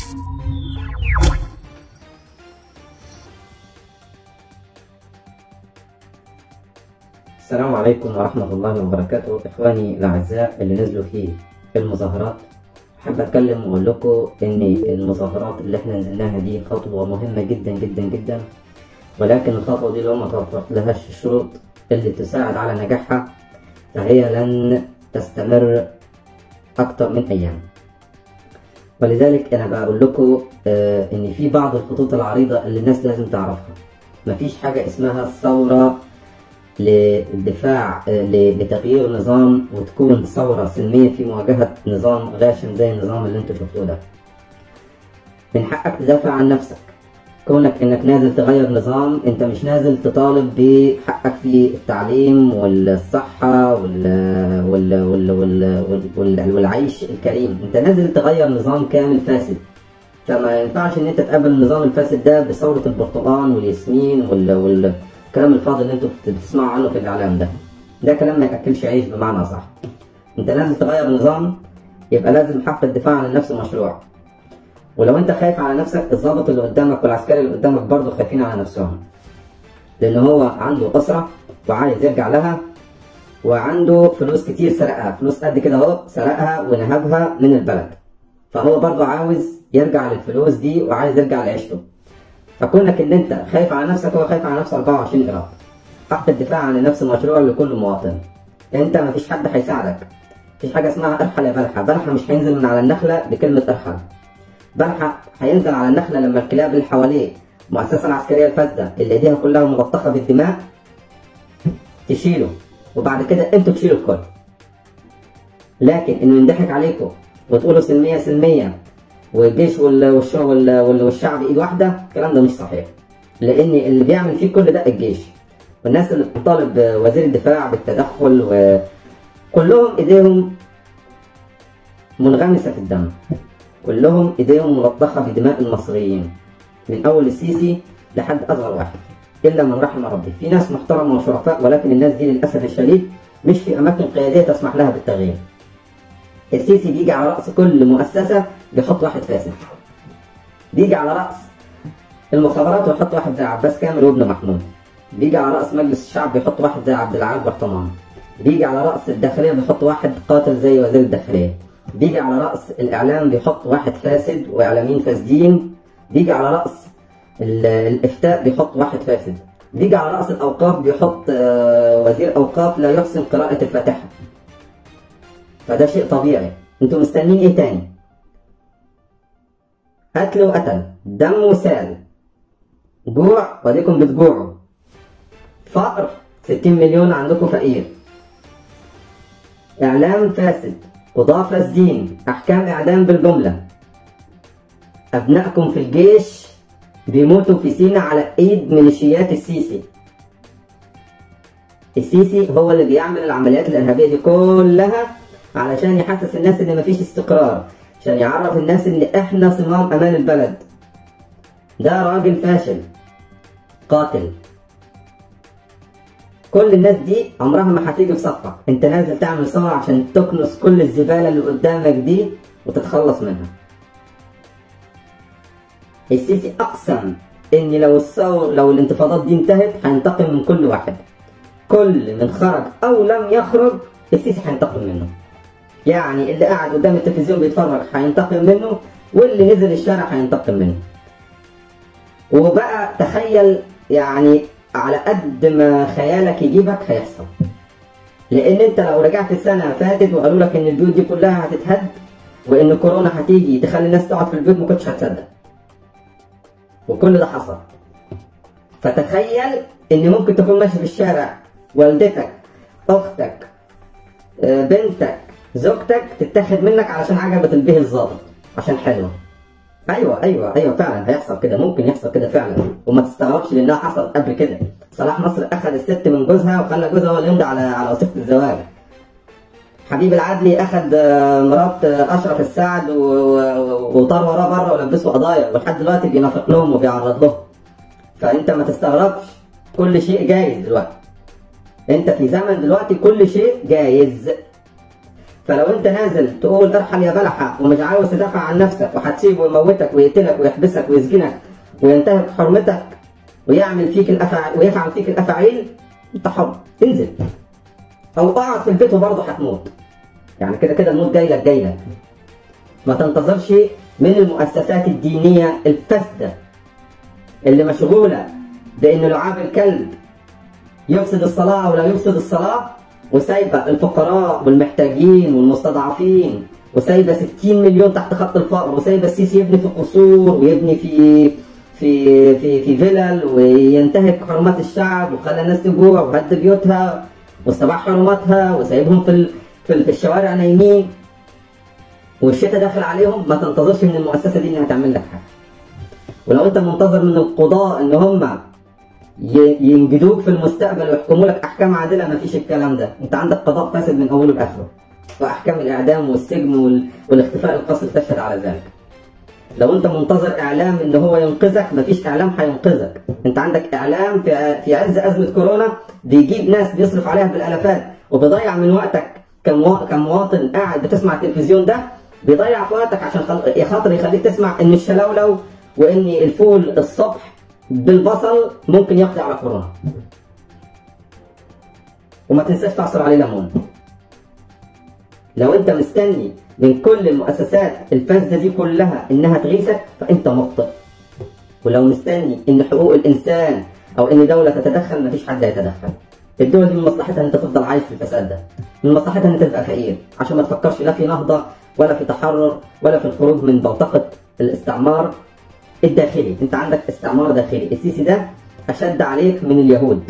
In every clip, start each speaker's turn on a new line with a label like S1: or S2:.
S1: السلام عليكم ورحمة الله وبركاته إخواني الأعزاء اللي نزلوا في المظاهرات حابب أتكلم وأقول لكم إن المظاهرات اللي إحنا نزلناها دي خطوة مهمة جدا جدا جدا ولكن الخطوة دي لو ما توفرت لهاش الشروط اللي تساعد على نجاحها فهي لن تستمر أكتر من أيام ولذلك أنا بقول لكم آه إن في بعض الخطوط العريضة اللي الناس لازم تعرفها مفيش حاجة اسمها الثورة للدفاع لتغيير نظام وتكون ثورة سلمية في مواجهة نظام غاشم زي النظام اللي انتوا شفتوه ده. من حقك تدافع عن نفسك. كونك انك نازل تغير نظام انت مش نازل تطالب بحقك في التعليم والصحة وال وال وال وال وال والعيش الكريم، انت نازل تغير نظام كامل فاسد. فما ينفعش ان انت تقابل النظام الفاسد ده بثورة البرتقال والياسمين وال وال الكلام الفاضي اللي انتوا بتسمعوا عنه في الاعلام ده ده كلام ما ياكلش عيش بمعنى صح انت لازم تغير نظام يبقى لازم حق الدفاع عن النفس مشروع ولو انت خايف على نفسك الضابط اللي قدامك والعسكري اللي قدامك برضه خايفين على نفسهم لان هو عنده اسره وعايز يرجع لها وعنده فلوس كتير سرقها فلوس قد كده اهو سرقها ونهبها من البلد فهو برضه عاوز يرجع للفلوس دي وعايز يرجع لعيشته فكونك ان انت خايف على نفسك هو خايف على نفسه 24 قراط حق الدفاع عن النفس مشروع لكل مواطن انت مفيش حد هيساعدك مفيش حاجه اسمها ارحل يا بلحه بلحه مش هينزل من على النخله بكلمه ارحل بلحه هينزل على النخله لما الكلاب اللي حواليه المؤسسه العسكريه الفاسده اللي ايديها كلها ملطخه بالدماء تشيله وبعد كده انتوا تشيلوا الكل لكن انه ينضحك عليكم وتقولوا سلميه سلميه والجيش والشعب ايد واحده الكلام ده مش صحيح لان اللي بيعمل فيه كل ده الجيش والناس اللي بتطالب وزير الدفاع بالتدخل وكلهم ايديهم منغمسه في الدم كلهم ايديهم ملطخه بدماء المصريين من اول السيسي لحد اصغر واحد الا من رحم ربي في ناس محترمه وشرفاء ولكن الناس دي للاسف الشديد مش في اماكن قياديه تسمح لها بالتغيير السيسي بيجي على راس كل مؤسسه بيحط واحد فاسد بيجي على راس المخابرات ويحط واحد زي عباس كامل وابن محمود بيجي على راس مجلس الشعب بيحط واحد زي عبد العال برطمان بيجي على راس الداخليه بيحط واحد قاتل زي وزير الداخليه بيجي على راس الاعلام بيحط واحد فاسد واعلاميين فاسدين بيجي على راس الافتاء بيحط واحد فاسد بيجي على راس الاوقاف بيحط وزير اوقاف لا يحسن قراءه الفاتحه فده شيء طبيعي انتوا مستنيين ايه تاني قتل وقتل دم وسال جوع وديكم بتجوعوا فقر 60 مليون عندكم فقير اعلام فاسد قضاة فاسدين احكام اعدام بالجملة ابنائكم في الجيش بيموتوا في سينا على ايد ميليشيات السيسي السيسي هو اللي بيعمل العمليات الارهابيه دي كلها علشان يحسس الناس ان مفيش استقرار عشان يعرف الناس ان احنا صمام امان البلد ده راجل فاشل قاتل كل الناس دي عمرها ما هتيجي في صفك انت نازل تعمل ثوره عشان تكنس كل الزباله اللي قدامك دي وتتخلص منها السيسي اقسم ان لو الثور لو الانتفاضات دي انتهت هينتقم من كل واحد كل من خرج او لم يخرج السيسي هينتقم منه يعني اللي قاعد قدام التلفزيون بيتفرج هينتقم منه واللي نزل الشارع هينتقم منه وبقى تخيل يعني على قد ما خيالك يجيبك هيحصل لان انت لو رجعت السنه فاتت وقالوا لك ان البيوت دي كلها هتتهد وان كورونا هتيجي تخلي الناس تقعد في البيوت ما كنتش هتصدق وكل ده حصل فتخيل ان ممكن تكون ماشي في الشارع والدتك اختك بنتك زوجتك تتاخد منك علشان عجبت البيه الظابط عشان حلوه ايوه ايوه ايوه فعلا هيحصل كده ممكن يحصل كده فعلا وما تستغربش لانها حصلت قبل كده صلاح نصر اخذ الست من جوزها وخلى جوزها هو اللي يمضي على على وثيقه الزواج حبيب العدلي اخذ مرات اشرف السعد وطار وراه بره ولبسه قضايا ولحد دلوقتي بينافق لهم وبيعرض لهم فانت ما تستغربش كل شيء جايز دلوقتي انت في زمن دلوقتي كل شيء جايز فلو انت نازل تقول ارحل يا بلحه ومش عاوز تدافع عن نفسك وهتسيبه ويموتك ويقتلك ويحبسك ويسجنك وينتهك حرمتك ويعمل فيك الافاعيل ويفعل فيك الافاعيل انت حر انزل او اقعد في البيت وبرضه هتموت يعني كده كده الموت جاي لك جاي لك ما تنتظرش من المؤسسات الدينيه الفاسده اللي مشغوله بان لعاب الكلب يفسد الصلاه او لا يفسد الصلاه وسايبه الفقراء والمحتاجين والمستضعفين وسايبه 60 مليون تحت خط الفقر وسايبه السيسي يبني في قصور ويبني في في في في فلل وينتهك حرمات الشعب وخلى الناس تجوع وهد بيوتها واستباح حرماتها وسايبهم في ال- في ال- في الشوارع نايمين والشتاء داخل عليهم ما تنتظرش من المؤسسه دي انها تعمل لك حاجه ولو انت منتظر من القضاء ان هم ي- ينجدوك في المستقبل ويحكموا لك احكام عادله ما فيش الكلام ده انت عندك قضاء فاسد من اوله لاخره واحكام الاعدام والسجن وال... والاختفاء القسري تشهد على ذلك لو انت منتظر اعلام ان هو ينقذك مفيش اعلام هينقذك انت عندك اعلام في في عز ازمه كورونا بيجيب ناس بيصرف عليها بالالافات وبيضيع من وقتك كموا... كمواطن قاعد بتسمع التلفزيون ده بيضيع في وقتك عشان خل... خاطر يخليك تسمع ان الشلولو وان الفول الصبح بالبصل ممكن يقضي على كورونا وما تنساش تعصر عليه ليمون لو انت مستني من كل المؤسسات الفاسده دي كلها انها تغيثك فانت مخطئ ولو مستني ان حقوق الانسان او ان دوله تتدخل مفيش حد هيتدخل الدول دي من مصلحتها ان انت تفضل عايش في الفساد ده من مصلحتها ان انت تبقى فقير عشان ما تفكرش لا في نهضه ولا في تحرر ولا في الخروج من بوتقه الاستعمار الداخلي انت عندك استعمار داخلي السيسي ده اشد عليك من اليهود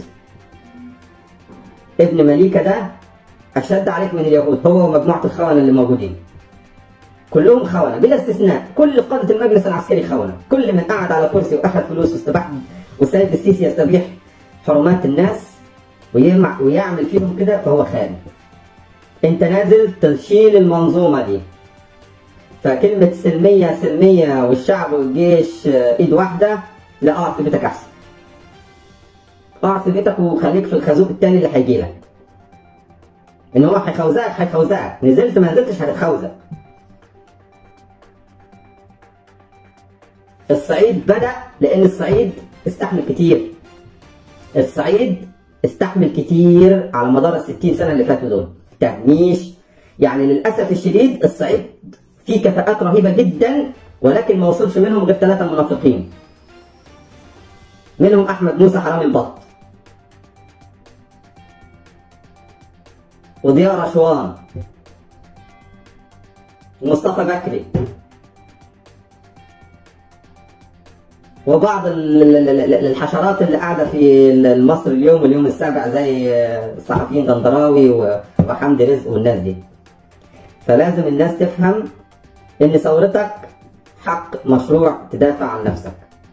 S1: ابن مليكه ده اشد عليك من اليهود هو ومجموعه الخونه اللي موجودين كلهم خونه بلا استثناء كل قاده المجلس العسكري خونه كل من قعد على كرسي واخذ فلوس واستباح وسايب السيسي يستبيح حرمات الناس ويمع ويعمل فيهم كده فهو خائن انت نازل تشيل المنظومه دي فكلمة سلمية سلمية والشعب والجيش آه، ايد واحدة لا اقعد في بيتك احسن اقعد في بيتك وخليك في الخازوق التاني اللي هيجي لك ان هو هيخوزقك هيخوزقك نزلت ما نزلتش هتتخوزق الصعيد بدأ لأن الصعيد استحمل كتير الصعيد استحمل كتير على مدار ال 60 سنة اللي فاتوا دول تهميش يعني للأسف الشديد الصعيد فيه كفاءات رهيبة جدا ولكن ما وصلش منهم غير ثلاثة منافقين منهم أحمد موسى حرامي البط وضياء رشوان ومصطفى بكري وبعض ال- ال- ال- ال- الحشرات اللي قاعده في المصري اليوم واليوم السابع زي الصحفيين غندراوي و- وحمدي رزق والناس دي فلازم الناس تفهم ان ثورتك حق مشروع تدافع عن نفسك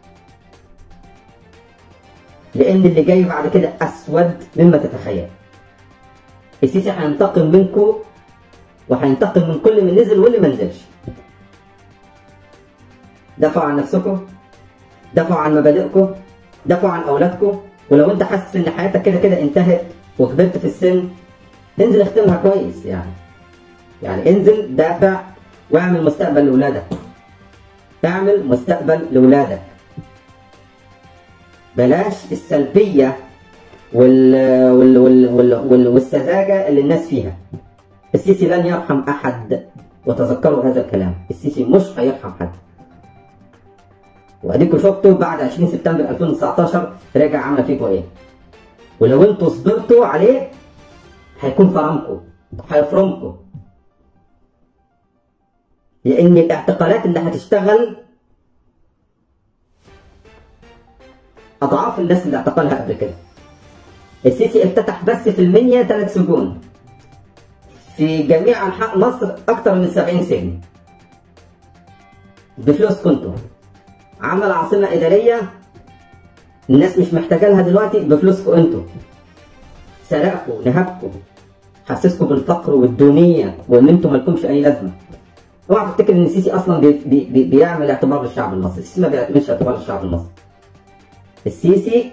S1: لان اللي جاي بعد كده اسود مما تتخيل السيسي هينتقم منكم وهينتقم من كل من نزل واللي ما نزلش دافعوا عن نفسكم دافعوا عن مبادئكم دافعوا عن اولادكم ولو انت حاسس ان حياتك كده كده انتهت وكبرت في السن انزل اختمها كويس يعني يعني انزل دافع واعمل مستقبل لاولادك اعمل مستقبل لاولادك بلاش السلبيه وال... وال... وال... وال... وال... والسذاجه اللي الناس فيها السيسي لن يرحم احد وتذكروا هذا الكلام السيسي مش هيرحم حد واديكم شفتوا بعد 20 سبتمبر 2019 رجع عمل فيكم ايه ولو انتوا صبرتوا عليه هيكون فرمكم هيفرمكم لان الاعتقالات اللي هتشتغل اضعاف الناس اللي اعتقلها قبل كده السيسي افتتح بس في المنيا ثلاث سجون في جميع انحاء مصر اكثر من 70 سجن بفلوسكم انتوا عمل عاصمه اداريه الناس مش محتاجه لها دلوقتي بفلوسكم انتوا سرقكم نهبكم حسسكم بالفقر والدونيه وان انتم مالكمش اي لازمه اوعى تفتكر ان السيسي اصلا بي بي بي بيعمل اعتبار للشعب المصري السيسي ما بيعملش اعتبار للشعب المصري السيسي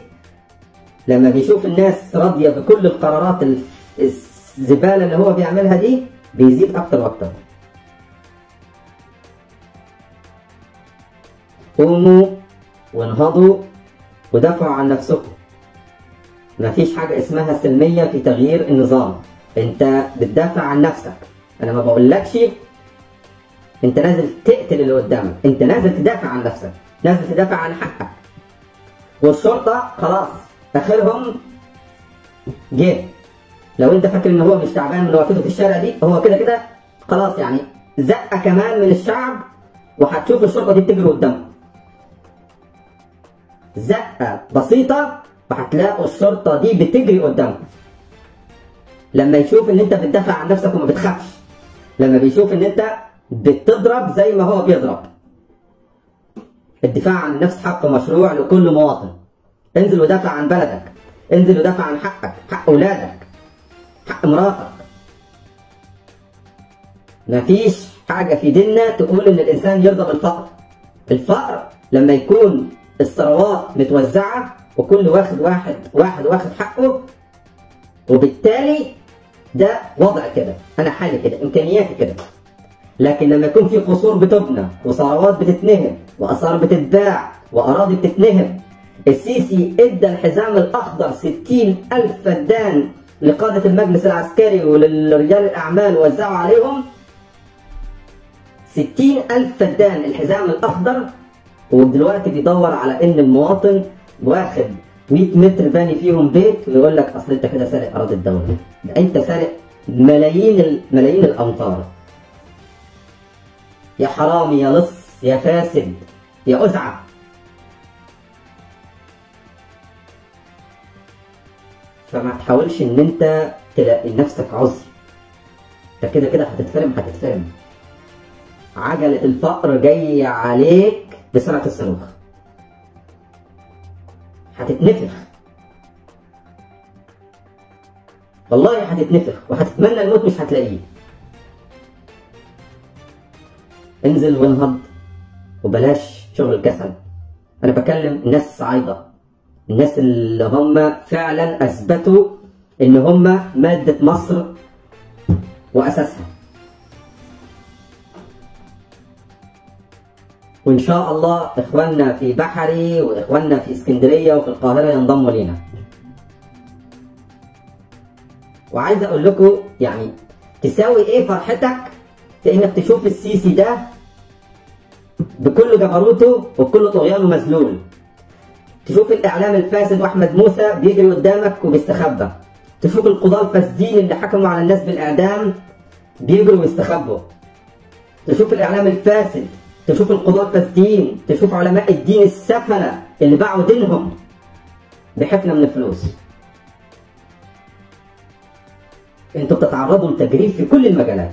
S1: لما بيشوف الناس راضيه بكل القرارات ال- الزباله اللي هو بيعملها دي بيزيد اكتر واكتر قوموا وانهضوا ودافعوا عن نفسكم مفيش حاجة اسمها سلمية في تغيير النظام انت بتدافع عن نفسك انا ما بقولكش انت نازل تقتل اللي قدامك انت نازل تدافع عن نفسك نازل تدافع عن حقك والشرطة خلاص اخرهم جه لو انت فاكر ان هو مش تعبان من وقفته في الشارع دي هو كده كده خلاص يعني زقة كمان من الشعب وهتشوف الشرطة دي بتجري قدامك زقة بسيطة وهتلاقوا الشرطة دي بتجري قدامكم لما يشوف ان انت بتدافع عن نفسك وما بتخافش لما بيشوف ان انت بتضرب زي ما هو بيضرب الدفاع عن النفس حق مشروع لكل مواطن انزل ودافع عن بلدك انزل ودافع عن حقك حق اولادك حق مراتك مفيش حاجة في ديننا تقول ان الانسان يرضى بالفقر الفقر لما يكون الثروات متوزعة وكل واخد واحد واحد واخد حقه وبالتالي ده وضع كده انا حالي كده امكانياتي كده لكن لما يكون في قصور بتبنى وثروات بتتنهب واثار بتتباع واراضي بتتنهب السيسي ادى الحزام الاخضر 60 الف فدان لقاده المجلس العسكري ولرجال الاعمال وزعوا عليهم 60 الف فدان الحزام الاخضر ودلوقتي بيدور على ان المواطن واخد 100 متر باني فيهم بيت ويقول لك اصل انت كده سارق اراضي الدوله ده انت سارق ملايين ملايين الامتار يا حرامي يا لص يا فاسد يا أزعة فما تحاولش ان انت تلاقي لنفسك عذر انت كده كده هتتفرم هتتفرم عجلة الفقر جاية عليك بسرعة الصاروخ هتتنفخ والله هتتنفخ وهتتمنى الموت مش هتلاقيه انزل وانهض وبلاش شغل الكسل انا بكلم الناس الصعايدة الناس اللي هم فعلا اثبتوا ان هم مادة مصر واساسها وان شاء الله اخواننا في بحري واخواننا في اسكندرية وفي القاهرة ينضموا لينا وعايز اقول لكم يعني تساوي ايه فرحتك في انك تشوف السيسي ده بكل جبروته وبكل طغيانه مذلول تشوف الاعلام الفاسد واحمد موسى بيجري قدامك وبيستخبى تشوف القضاة الفاسدين اللي حكموا على الناس بالاعدام بيجروا ويستخبوا تشوف الاعلام الفاسد تشوف القضاة الفاسدين تشوف علماء الدين السفلة اللي باعوا دينهم بحفنة من الفلوس انتوا بتتعرضوا لتجريف في كل المجالات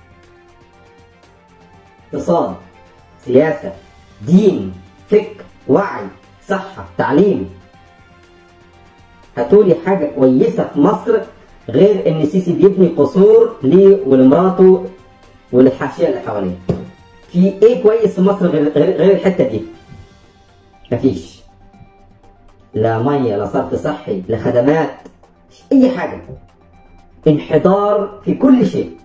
S1: اقتصاد سياسة دين فكر وعي صحة تعليم هاتولي حاجة كويسة في مصر غير ان السيسي بيبني قصور ليه ولمراته وللحاشية اللي حواليه في ايه كويس في مصر غير, غير, غير الحتة دي مفيش لا مية لا صرف صحي لا خدمات مش اي حاجة انحدار في كل شيء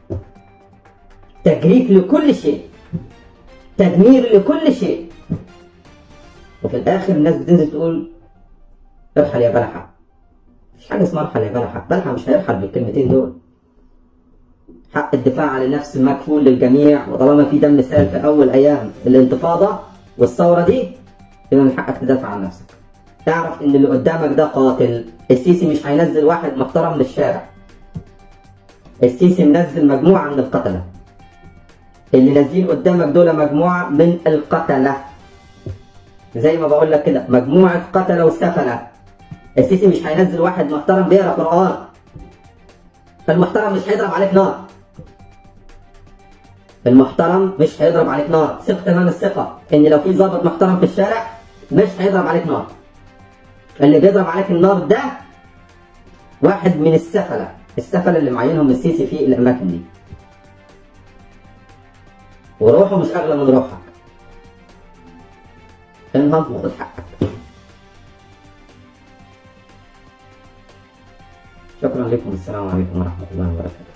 S1: تجريف لكل شيء تدمير لكل شيء وفي الاخر الناس بتنزل تقول ارحل يا بلحة مفيش حاجة اسمها ارحل يا بلحة بلحة مش هيرحل بالكلمتين دول حق الدفاع عن النفس مكفول للجميع وطالما في دم سال في اول ايام الانتفاضة والثورة دي يبقى من حقك تدافع عن نفسك اعرف ان اللي قدامك ده قاتل السيسي مش هينزل واحد محترم من الشارع السيسي منزل مجموعة من القتلة اللي نازلين قدامك دول مجموعة من القتلة زي ما بقول لك كده مجموعة قتلة وسفلة السيسي مش هينزل واحد محترم بيقرا قرآن فالمحترم مش هيضرب عليك نار المحترم مش هيضرب عليك نار ثق تمام الثقة ان لو في ضابط محترم في الشارع مش هيضرب عليك نار اللي بيضرب عليك النار ده واحد من السفلة السفلة اللي معينهم السيسي في الأماكن دي وروحه مش أغلى من روحك انهض وخد حقك شكرا لكم السلام عليكم ورحمة الله وبركاته